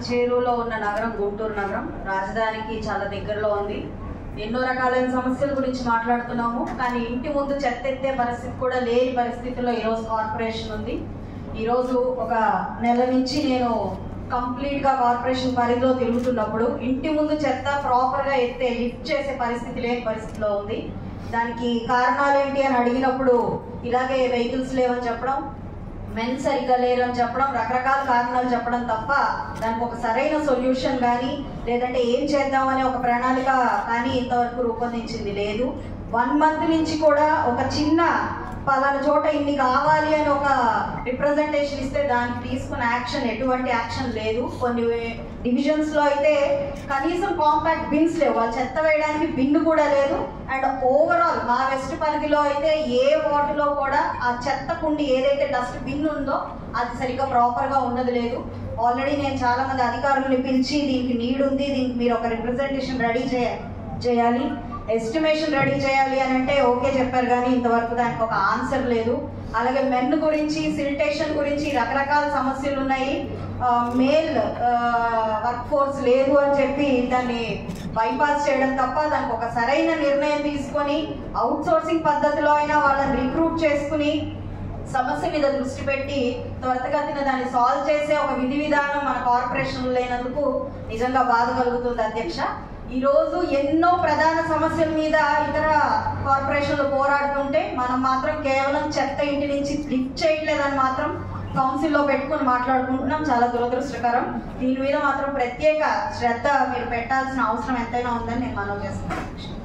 చేరువలో ఉన్న నగరం గుంటూరు నగరం రాజధానికి చాలా దగ్గరలో ఉంది ఎన్నో రకాలైన సమస్యల గురించి మాట్లాడుతున్నాము కానీ ఇంటి ముందు చెత్త ఎత్తే పరిస్థితి కూడా లేని పరిస్థితిలో ఈరోజు కార్పొరేషన్ ఉంది ఈరోజు ఒక నెల నుంచి నేను కంప్లీట్ గా కార్పొరేషన్ పరిధిలో తిరుగుతున్నప్పుడు ఇంటి ముందు చెత్త ప్రాపర్ గా ఎత్తే లిఫ్ట్ చేసే పరిస్థితి లేని పరిస్థితిలో ఉంది దానికి కారణాలు ఏంటి అని అడిగినప్పుడు ఇలాగే వెహికల్స్ లేవని చెప్పడం మెన్ సరిగ్గా లేరు అని చెప్పడం రకరకాల కారణాలు చెప్పడం తప్ప దానికి ఒక సరైన సొల్యూషన్ కానీ లేదంటే ఏం చేద్దామని ఒక ప్రణాళిక కానీ ఇంతవరకు రూపొందించింది లేదు వన్ మంత్ నుంచి కూడా ఒక చిన్న పలానా చోట ఇన్ని కావాలి అని ఒక రిప్రజెంటేషన్ ఇస్తే దానికి తీసుకున్న యాక్షన్ ఎటువంటి యాక్షన్ లేదు కొన్ని డివిజన్స్ లో అయితే కనీసం కాంపాక్ట్ బిన్స్ లేవు వాళ్ళు చెత్త వేయడానికి బిన్ కూడా లేదు అండ్ ఓవరాల్ మా వెస్ట్ పరిధిలో అయితే ఏ వార్డులో కూడా ఆ చెత్త కుండి ఏదైతే డస్ట్ బిన్ ఉందో అది సరిగ్గా ప్రాపర్ గా ఉన్నది లేదు ఆల్రెడీ నేను చాలా మంది అధికారులను పిలిచి దీనికి నీడ్ ఉంది దీనికి మీరు ఒక రిప్రజెంటేషన్ రెడీ చేయ చేయాలి ఎస్టిమేషన్ రెడీ చేయాలి అని అంటే ఓకే చెప్పారు కానీ ఇంతవరకు దానికి ఒక ఆన్సర్ లేదు అలాగే మెన్ గురించి సిల్టేషన్ గురించి రకరకాల సమస్యలు ఉన్నాయి మేల్ వర్క్ ఫోర్స్ లేదు అని చెప్పి దాన్ని బైపాస్ చేయడం తప్ప దానికి ఒక సరైన నిర్ణయం తీసుకొని అవుట్ సోర్సింగ్ పద్ధతిలో అయినా వాళ్ళని రిక్రూట్ చేసుకుని సమస్య మీద దృష్టి పెట్టి త్వరితగతిన దాన్ని సాల్వ్ చేసే ఒక విధి విధానం మన కార్పొరేషన్ లేనందుకు నిజంగా బాధ కలుగుతుంది అధ్యక్ష ఈ రోజు ఎన్నో ప్రధాన సమస్యల మీద ఇతర కార్పొరేషన్లు పోరాడుతుంటే మనం మాత్రం కేవలం చెత్త ఇంటి నుంచి లిఫ్ట్ చేయట్లేదని మాత్రం కౌన్సిల్లో పెట్టుకుని మాట్లాడుకుంటున్నాం చాలా దురదృష్టకరం దీని మీద మాత్రం ప్రత్యేక శ్రద్ధ మీరు పెట్టాల్సిన అవసరం ఎంతైనా ఉందని నేను మనవి చేస్తున్నాను